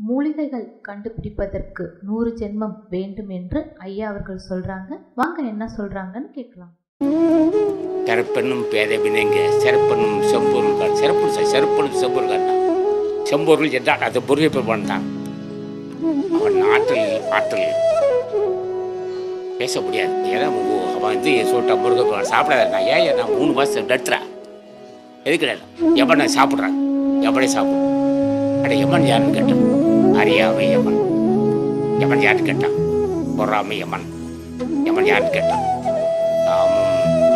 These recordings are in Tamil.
மூலிகைகள் கண்டுபிடிப்பதற்கு நூறு ஜென்மம் வேண்டும் என்று ஐயா அவர்கள் சொல்றாங்க வாங்க என்ன சொல்றாங்கன்னு கேட்கலாம் கருப்பெண்ணும் பேதவினைங்க சிறப்பெண்ணும் செம்பொருள் கான் சிறப்பு சிறப்பெண்ணும் செம்பொருள் கான் செம்பொருள் என்றால் அது பொருளை பெறுவான் தான் அவன் ஆற்றல் ஆற்றல் பேச முடியாது ஏன்னா ஓ, அவன் வந்து சொல்லிட்டா முருகன் சாப்பிடாத நான் ஏன் நான் மூணு மாதம் நடுத்துறேன் எதுக்கு எவனை சாப்பிட்றான் எவனை சாப்பிடும் அட எமன் யாருன்னு கேட்டான் அறியாமை யமன் யமன் யாருன்னு கேட்டான் பொறாமை யமன் யமன் யாருன்னு கேட்டான் காமம்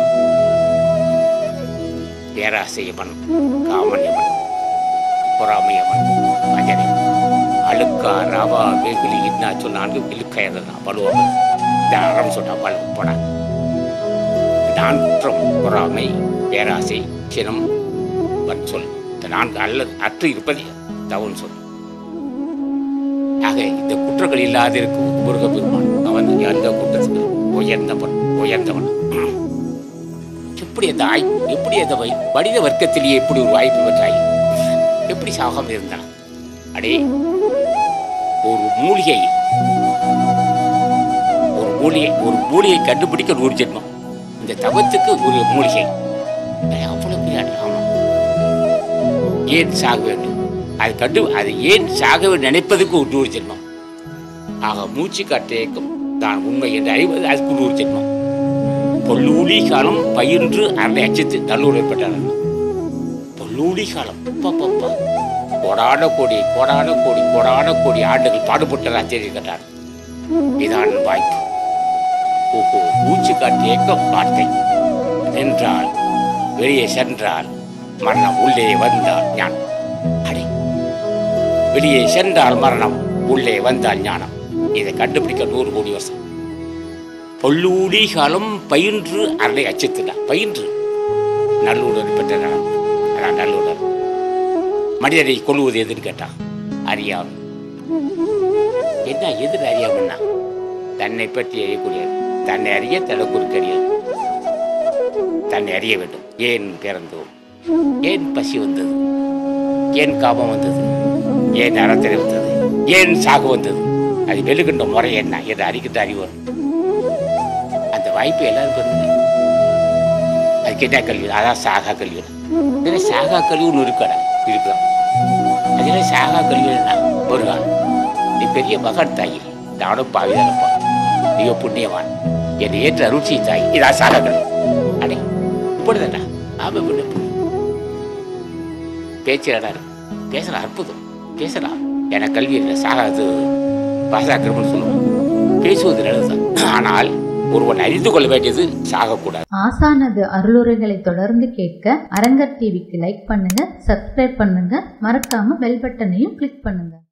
பேராசை யமன் காமன் யமன் பொறாமை யமன் அஜனை அழுக்கா ராவா வெகுலி இன்னா சொல் நான்கு இழுக்கையதான் பலுவவன் இந்த அறம் சொன்னா பல போனா நான்கும் பொறாமை பேராசை சினம் வன் சொல் இந்த நான்கு அல்லது அற்று இருப்பது தவன் சொல் ஆக இந்த குற்றங்கள் இல்லாதிருக்கும் முருகப்பெருமான் அவன் எந்த குற்றத்துக்கு உயர்ந்தவன் உயர்ந்தவன் எப்படி அந்த ஆய் எப்படி அந்த வை- மனித வர்க்கத்திலேயே எப்படி ஒரு வாய்ப்பு பெற்றாய் எப்படி சாகாமல் இருந்தான் அடே ஒரு மூலிகை ஒரு மூலிகை ஒரு மூலிகை கண்டுபிடிக்க நூறு ஜென்மம் இந்த தவத்துக்கு ஒரு மூலிகை அடே, அவ்வளவு பெரிய ஆள். ஆமா ஏன் சாக வேண்டும் அது கண்டு அது ஏன் சாக வேண்டும் நினைப்பதுக்கு ஒரு நூறு ஜென்மம் ஆக மூச்சு காற்றேக்கம் தான் உண்மை என்று அறிவது அதுக்கு நூறு ஜென்மம் பொல்லூலி காலம் பயின்று அரை அச்சத்து நல்லூர் ஏற்பட்டார் பொல்லூலி காலம் அப்பப்பப்பா. கோடான கோடி கோடான கோடி கோடான கோடி ஆண்டுகள் பாடுபட்டதா தெரிவிக்கிறார் இதான் வாய்ப்பு ஓஹோ மூச்சு காற்றேக்கம் வார்த்தை நின்றால் வெளியே சென்றால் மரணம் உள்ளே வந்தால் ஞானம் அடே வெளியே சென்றால் மரணம் உள்ளே வந்தால் ஞானம் இதை கண்டுபிடிக்க நூறு கோடி வருஷம் பொல்லூடி காலம் பயின்று அரை அச்சத்துதான் பயின்று நல்லுடர் பெற்ற நலம் அதான் நல்லுடர் மனிதரை கொள்வது எதுன்னு கேட்டான் அறியாமை என்ன எது அறியாமன்னா தன்னை பற்றி அறியக்கூடியது தன்னை அறிய தனக்கு அறியல் தன்னை அறிய வேண்டும் ஏன் பிறந்தோம் ஏன் பசி வந்தது ஏன் காமம் வந்தது ஏன் அறத்திரை வந்தது ஏன் சாகு வந்தது அது வெளுகின்ற முறை என்ன என்று அறிகின்ற அறிவு வரும். அந்த வாய்ப்பு எல்லாரும் பெறுங்க அதுக்கு என்ன கல்வி அதான் சாகா கல்வி இதில் சாகா கல்வி ஒன்று இருக்கடா இருக்கலாம் அதில் சாகா கல்வி என்ன முருகா நீ பெரிய மகன் தாய் நானும் பாவிதானப்பா நீயோ புண்ணியவான் என்னை ஏற்று அருட்சி தாய் இதா சாகா கல்வி அடே இப்படிதான்டா ஆமா பண்ணு பேச்சுடா பேசுற அற்புதம் பேசலாம் என கல்வி இல்லை சாகாது பாசாக்கிரமன்னு சொல்லுவோம் பேசுவது நல்லதுதான் ஆனால் ஒருவன் அறிந்து கொள்ள வேண்டியது சாகக்கூடாது ஆசானது அருளுரைகளை தொடர்ந்து கேட்க அரங்கர் டிவிக்கு லைக் பண்ணுங்க சப்ஸ்கிரைப் பண்ணுங்க மறக்காம பெல் பட்டனையும் கிளிக் பண்ணுங்க